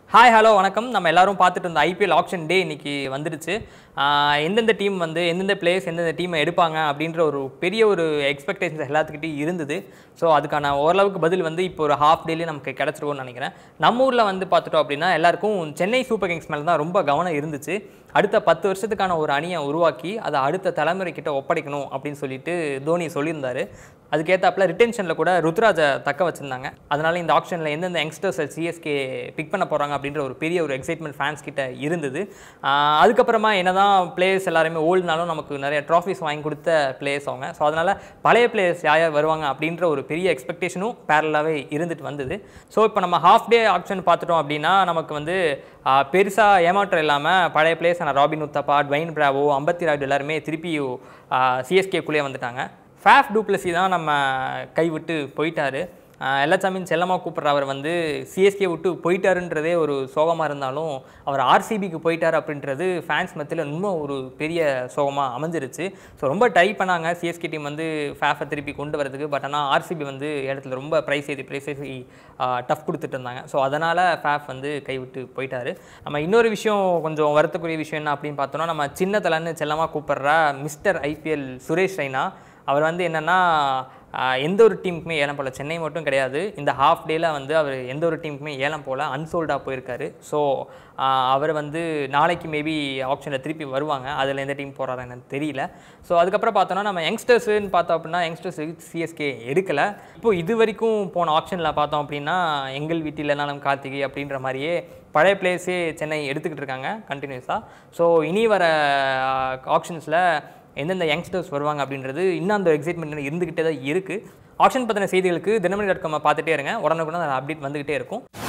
hi hello வணக்கம் நம்ம எல்லாரும் பார்த்துட்டு இருந்த ஐபிஎல் ஆக்ஷன் டே இன்னைக்கு வந்துடுச்சு ஆஹ் எந்தெந்த டீம் வந்து எந்தெந்த பிளேயர்ஸ் எந்தெந்த டீமை எடுப்பாங்க அப்படின்ற ஒரு பெரிய ஒரு எக்ஸ்பெக்டேஷன்ஸ் எல்லாத்துக்கிட்டையும் இருந்தது ஸோ அதுக்கான ஓரளவுக்கு பதில் வந்து இப்போ ஒரு ஹாஃப் டேலேயே நமக்கு கிடச்சிருக்கும்னு நினைக்கிறேன் நம்ம ஊரில் வந்து பார்த்துட்டோம் அப்படின்னா எல்லாருக்கும் சென்னை சூப்பர் கிங்ஸ் மேலே தான் ரொம்ப கவனம் இருந்துச்சு அடுத்த பத்து வருஷத்துக்கான ஒரு அணியை உருவாக்கி அதை அடுத்த தலைமுறைக்கிட்ட ஒப்படைக்கணும் அப்படின்னு சொல்லிட்டு தோனி சொல்லியிருந்தாரு அதுக்கேற்றாப்புல ரிட்டென்ஷனில் கூட ருத்ராஜை தக்க வச்சுருந்தாங்க அதனால இந்த ஆப்ஷனில் எந்தெந்த யங்ஸ்டர்ஸ் சிஎஸ்கே பிக் பண்ண போகிறாங்க அப்படின்ற ஒரு பெரிய ஒரு எக்ஸைட்மெண்ட் ஃபேன்ஸ் கிட்ட இருந்தது ஆஹ் அதுக்கப்புறமா என்னதான் பிளேயர்ஸ் எல்லாருமே ஓல்டுனாலும் நமக்கு நிறைய ட்ராஃபிஸ் வாங்கி கொடுத்த பிளேயர்ஸ் அவங்க ஸோ அதனால் பழைய பிளேயர்ஸ் யார் யார் வருவாங்க அப்படின்ற ஒரு பெரிய எக்ஸ்பெக்டேஷனும் பேரலாகவே இருந்துட்டு வந்தது ஸோ இப்போ நம்ம ஹாஃப் டே ஆப்ஷன் பார்த்துட்டோம் அப்படின்னா நமக்கு வந்து பெருசாக ஏமாற்றம் இல்லாமல் பழைய பிளேயர்ஸான ராபின் உத்தப்பா ட்வைன் பிராவோ அம்பத்தி ராய்டு எல்லாருமே திருப்பி சிஎஸ்கேக்குள்ளேயே வந்துட்டாங்க ஃபேஃப் டூப்ளசி தான் நம்ம கைவிட்டு போயிட்டாரு எல்லாச்சாமின் செல்லமாக கூப்பிட்ற அவர் வந்து சிஎஸ்கே விட்டு போயிட்டாருன்றதே ஒரு சோகமாக இருந்தாலும் அவர் ஆர்சிபிக்கு போயிட்டார் அப்படின்றது ஃபேன்ஸ் மத்தியில் இன்னும் ஒரு பெரிய சோகமாக அமைஞ்சிருச்சு ஸோ ரொம்ப ட்ரை பண்ணாங்க சிஎஸ்கே டீம் வந்து ஃபேஃபை திருப்பி கொண்டு வரதுக்கு பட் ஆனால் ஆர்சிபி வந்து இடத்துல ரொம்ப ப்ரைஸ் ஏற்றி ப்ரைஸ் ஏற்றி டஃப் கொடுத்துட்டு இருந்தாங்க ஸோ அதனால் ஃபேஃப் வந்து கைவிட்டு போயிட்டாரு நம்ம இன்னொரு விஷயம் கொஞ்சம் வருத்தக்கூடிய விஷயம் என்ன அப்படின்னு பார்த்தோன்னா நம்ம சின்ன தலைன்னு செல்லமாக கூப்பிட்ற மிஸ்டர் ஐபிஎல் சுரேஷ் ரெய்னா அவர் வந்து என்னென்னா எந்த ஒரு டீமுக்குமே ஏலம் போகல சென்னை மட்டும் கிடையாது இந்த ஹாஃப் டேல வந்து அவர் எந்த ஒரு டீமுக்குமே ஏலம் போகல அன்சோல்டாக போயிருக்காரு ஸோ அவர் வந்து நாளைக்கு மேபி ஆப்ஷனில் திருப்பி வருவாங்க அதில் எந்த டீம் போகிறாரு எனக்கு தெரியல ஸோ அதுக்கப்புறம் பார்த்தோன்னா நம்ம யங்ஸ்டர்ஸ்னு பார்த்தோம் அப்படின்னா யங்ஸ்டர்ஸ் சிஎஸ்கே எடுக்கலை இப்போ இது வரைக்கும் போன ஆப்ஷனில் பார்த்தோம் அப்படின்னா எங்கள் வீட்டில் நானும் கார்த்திகை அப்படின்ற மாதிரியே பழைய பிளேயர்ஸே சென்னை எடுத்துக்கிட்டு இருக்காங்க கண்டினியூஸாக ஸோ இனி வர ஆப்ஷன்ஸில் எந்தெந்த யங்ஸ்டர்ஸ் வருவாங்க அப்படின்றது இன்னும் அந்த எக்ஸைட்மெண்ட் இருந்துக்கிட்டே தான் இருக்குது ஆப்ஷன் பற்றின செய்திகளுக்கு தினமணி டாட் காமை பார்த்துட்டே இருங்க உடனுக்குடன் அப்டேட் வந்துக்கிட்டே இருக்கும்